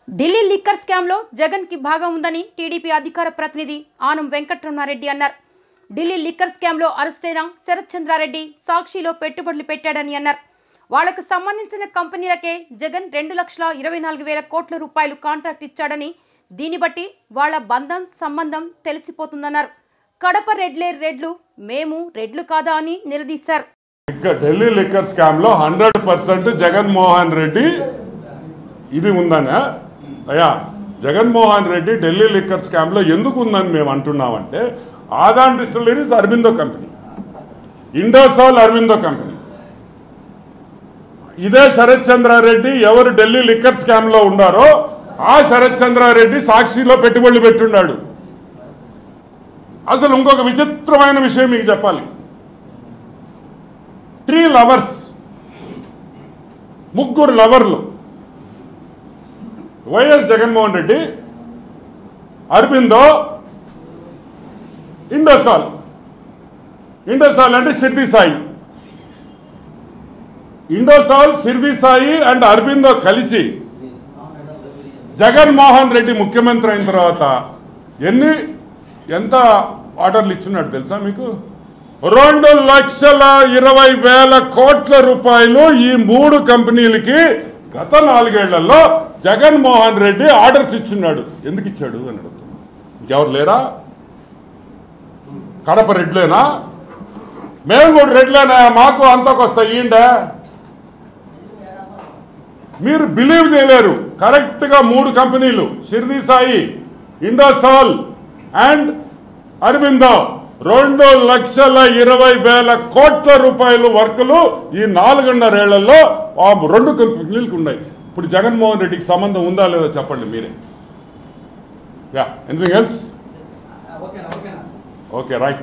Delhi liquor స్కామ్లో జగన్ కి భాగం ఉందని టీడీపీ అధికార ప్రతినిధి ఆనం వెంకటరమణారెడ్డి అన్నారు ఢిల్లీ లిక్కర్ స్కామ్లో అరెస్టైన శరత్ చంద్రారెడ్డి సాక్షిలో పెట్టుబడులు పెట్టాడని అన్నారు వాళ్లకు సంబంధించిన కంపెనీలకే జగన్ రెండు లక్షల ఇరవై నాలుగు వేల కోట్ల రూపాయలు కాంట్రాక్ట్ ఇచ్చాడని దీన్ని బట్టి వాళ్ళ బంధం సంబంధం తెలిసిపోతుందన్నారు కడప రెడ్లే రెడ్లు మేము రెడ్లు కాదా అని నిలదీశారు ఇక్కడ ఢిల్లీ లిక్కర్ స్కామ్ లో హండ్రెడ్ పర్సెంట్ జగన్మోహన్ రెడ్డి ఇది ఉందనా అయ్యా జగన్మోహన్ రెడ్డి ఢిల్లీ లిక్కర్ స్కామ్ లో ఎందుకు ఉందని మేము అంటున్నామంటే Adan distilleries Aurobindo company Indosol Aurobindo company ఇదే శరత్ చంద్రారెడ్డి ఎవరు ఢిల్లీ లిక్కర్ స్కామ్ లో ఉన్నారో ఆ శరత్ చంద్రారెడ్డి సాక్షిలో పెట్టుబడులు పెట్టున్నాడు అసలు ఇంకొక విచిత్రమైన విషయం మీకు చెప్పాలి త్రీ లవర్స్ ముగ్గురు లవర్లు వైఎస్ జగన్మోహన్ రెడ్డి అరబిందో ఇండోసాల్ ఇండోసాల్ అంటే షిర్ది సాయి ఇండోసాల్ షిర్ది సాయి అండ్ అరబిందో కలిసి జగన్మోహన్ రెడ్డి ముఖ్యమంత్రి అయిన తర్వాత ఎన్ని ఎంత ఆర్డర్లు ఇచ్చున్నాడు తెలుసా మీకు రెండు లక్షల ఇరవై వేల కోట్ల రూపాయలు ఈ మూడు కంపెనీలకి గత నాలుగేళ్లలో జగన్మోహన్ రెడ్డి ఆర్డర్స్ ఇచ్చున్నాడు ఎందుకు ఇచ్చాడు అని అడుగుతున్నా ఇంకెవరు లేరా కడప రెడ్లేనా మేము కూడా రెడ్లేనా మాకు అంతకొస్తాయి ఈండా మీరు బిలీవ్ చేయలేరు కరెక్ట్గా మూడు కంపెనీలు షిర్ది సాయి ఇండోసాల్ అండ్ అరవిందో రెండు లక్షల ఇరవై వేల కోట్ల రూపాయల వర్కులు ఈ నాలుగున్నరేళ్లలో ఆ రెండు కంపెనీలకు ఉన్నాయి ఇప్పుడు జగన్మోహన్ రెడ్డికి సంబంధం ఉందా లేదా చెప్పండి మీరే yeah anything else okay right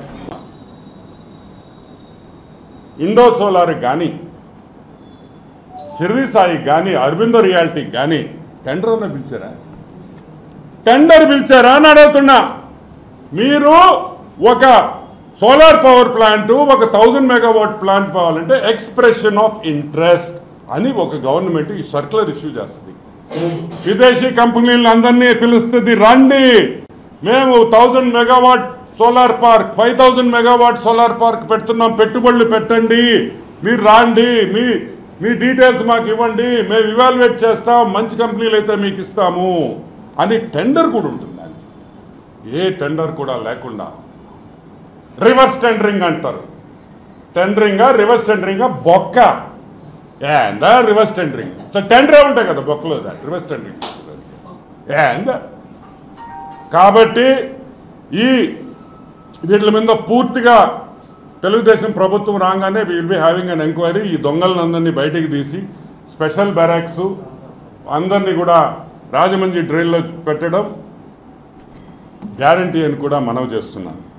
Indo solar కానీ షిర్ది సాయి కానీ అరవిందో రియాలిటీకి కానీ టెండర్ అన్న పిలిచారా టెండర్ పిలిచారా అని అడుగుతున్నా మీరు ఒక సోలార్ పవర్ ప్లాంట్ ఒక థౌజండ్ మెగావాట్ ప్లాంట్ కావాలంటే ఎక్స్ప్రెషన్ ఆఫ్ ఇంట్రెస్ట్ అని ఒక గవర్నమెంట్ ఈ సర్క్యులర్ ఇష్యూ చేస్తుంది విదేశీ కంపెనీలను అందరినీ పిలుస్తుంది రండి మేము thousand megawatt solar park five thousand megawatt solar park పెడుతున్నాం పెట్టుబడులు పెట్టండి మీరు రాండి మీ మీ డీటెయిల్స్ మాకు ఇవ్వండి మేము ఇవాల్యుయేట్ చేస్తాం మంచి కంపెనీలు అయితే మీకు ఇస్తాము అని టెండర్ కూడా ఉంటుంది దానికి ఏ టెండర్ కూడా లేకుండా రివర్స్ టెండరింగ్ అంటారు టెండరింగా రివర్స్ టెండరింగా బొక్క ఏందా రివర్స్ టెండరింగ్ సో టెండరే ఉంటాయి కదా బొక్కలో రివర్స్ టెండరింగ్ ఏందా కాబట్టి ఈ వీటి మీద పూర్తిగా తెలుగుదేశం ప్రభుత్వం రాగానే will be having an enquiry ఈ దొంగలందరినీ బయటికి తీసి స్పెషల్ బ్యారాక్స్ అందరినీ కూడా రాజమండ్రి డ్రైల్లో పెట్టడం గ్యారంటీ అని కూడా మనవి చేస్తున్నాను